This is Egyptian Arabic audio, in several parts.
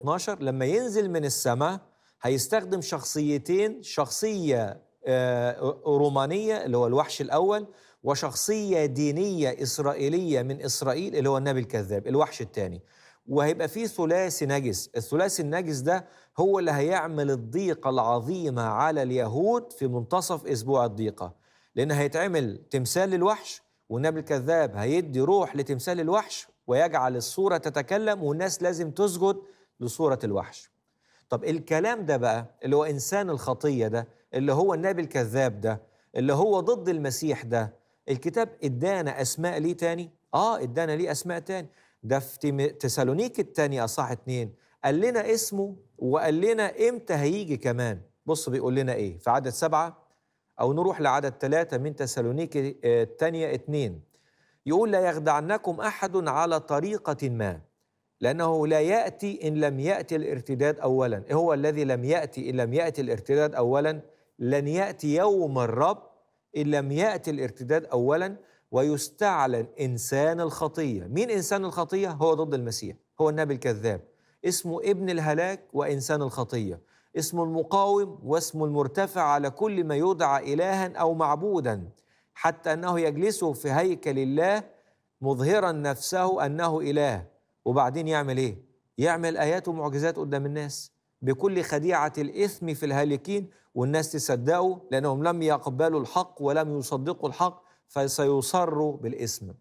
12 لما ينزل من السماء هيستخدم شخصيتين شخصية آه، رومانية اللي هو الوحش الأول وشخصية دينية إسرائيلية من إسرائيل اللي هو النبي الكذاب الوحش الثاني وهيبقى فيه ثلاثي نجس الثلاثي النجس ده هو اللي هيعمل الضيقة العظيمة على اليهود في منتصف أسبوع الضيقة لأن هيتعمل تمثال للوحش والنبي الكذاب هيدي روح لتمثال الوحش ويجعل الصورة تتكلم والناس لازم تسجد لصورة الوحش طب الكلام ده بقى اللي هو إنسان الخطية ده اللي هو النبي الكذاب ده اللي هو ضد المسيح ده الكتاب ادانا أسماء ليه تاني؟ آه ادانا ليه أسماء تاني ده في تيم- تسالونيك التانية أصح اتنين قال لنا اسمه وقال لنا إمتى هيجي كمان بص بيقول لنا إيه في عدد سبعة أو نروح لعدد ثلاثة من تسالونيك آه، التانية اتنين يقول لا يخدعنكم أحد على طريقة ما لأنه لا يأتي إن لم يأتي الارتداد أولا إيه هو الذي لم يأتي إن لم يأتي الارتداد أولا لن يأتي يوم الرب إن لم يأتي الارتداد أولا ويستعلن إنسان الخطية مين إنسان الخطية؟ هو ضد المسيح هو النبي الكذاب اسمه ابن الهلاك وإنسان الخطية اسمه المقاوم واسمه المرتفع على كل ما يدعى إلها أو معبودا حتى أنه يجلس في هيكل الله مظهرا نفسه أنه إله وبعدين يعمل إيه؟ يعمل آيات ومعجزات قدام الناس بكل خديعة الإثم في الهالكين والناس تصدقوا لأنهم لم يقبلوا الحق ولم يصدقوا الحق فسيصروا بالإثم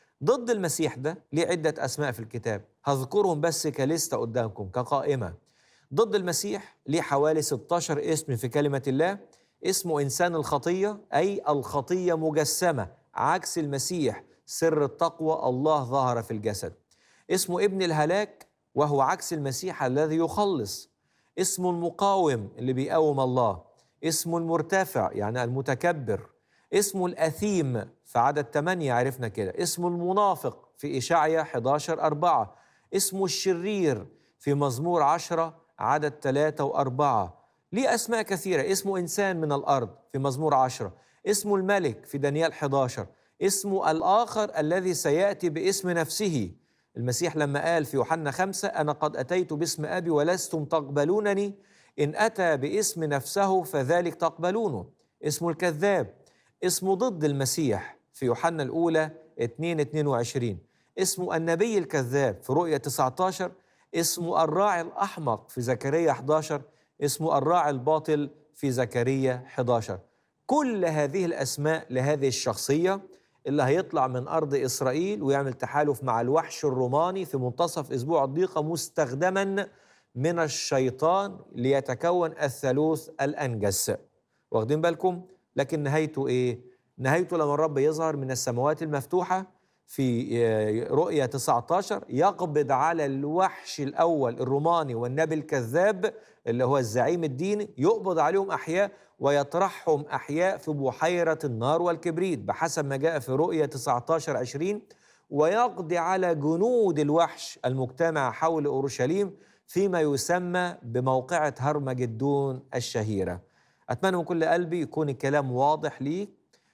ضد المسيح ده ليه عدة أسماء في الكتاب هذكرهم بس كليستة قدامكم كقائمة ضد المسيح ليه حوالي 16 اسم في كلمة الله اسمه إنسان الخطية أي الخطية مجسمة عكس المسيح سر التقوى الله ظهر في الجسد اسمه ابن الهلاك وهو عكس المسيح الذي يخلص اسمه المقاوم اللي بيقاوم الله اسمه المرتفع يعني المتكبر اسمه الأثيم في عدد 8 عرفنا كده اسمه المنافق في إشعيا 11 أربعة اسمه الشرير في مزمور 10 عدد 3 وأربعة ليه أسماء كثيرة اسمه إنسان من الأرض في مزمور 10 اسمه الملك في دانيال 11 اسمه الآخر الذي سيأتي باسم نفسه المسيح لما قال في يوحنا خمسة أنا قد أتيت باسم أبي ولستم تقبلونني إن أتى باسم نفسه فذلك تقبلونه اسمه الكذاب اسمه ضد المسيح في يوحنا الأولى 2 22 اسمه النبي الكذاب في رؤية 19 اسمه الراعي الأحمق في زكريا 11 اسمه الراعي الباطل في زكريا 11 كل هذه الأسماء لهذه الشخصية اللي هيطلع من أرض إسرائيل ويعمل تحالف مع الوحش الروماني في منتصف أسبوع الضيقة مستخدما من الشيطان ليتكون الثالوث الأنجس واخدين بالكم لكن نهايته إيه؟ نهايته لما الرب يظهر من السماوات المفتوحة في آه، رؤية 19 يقبض على الوحش الأول الروماني والنبي الكذاب اللي هو الزعيم الديني يقبض عليهم أحياء ويطرحهم أحياء في بحيرة النار والكبريت بحسب ما جاء في رؤية 19 20 ويقضي على جنود الوحش المجتمع حول أورشليم فيما يسمى بموقعة هرمجدون الشهيرة أتمنى من كل قلبي يكون الكلام واضح ليك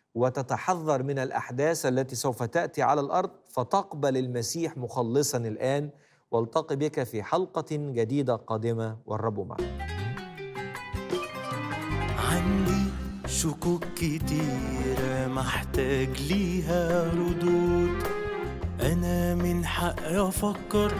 وتتحذر من الأحداث التي سوف تأتي على الأرض فتقبل المسيح مخلصا الآن والتقي بك في حلقة جديدة قادمة والرب معك عندي شكوك كتيرة محتاج ليها ردود أنا من حقي أفكر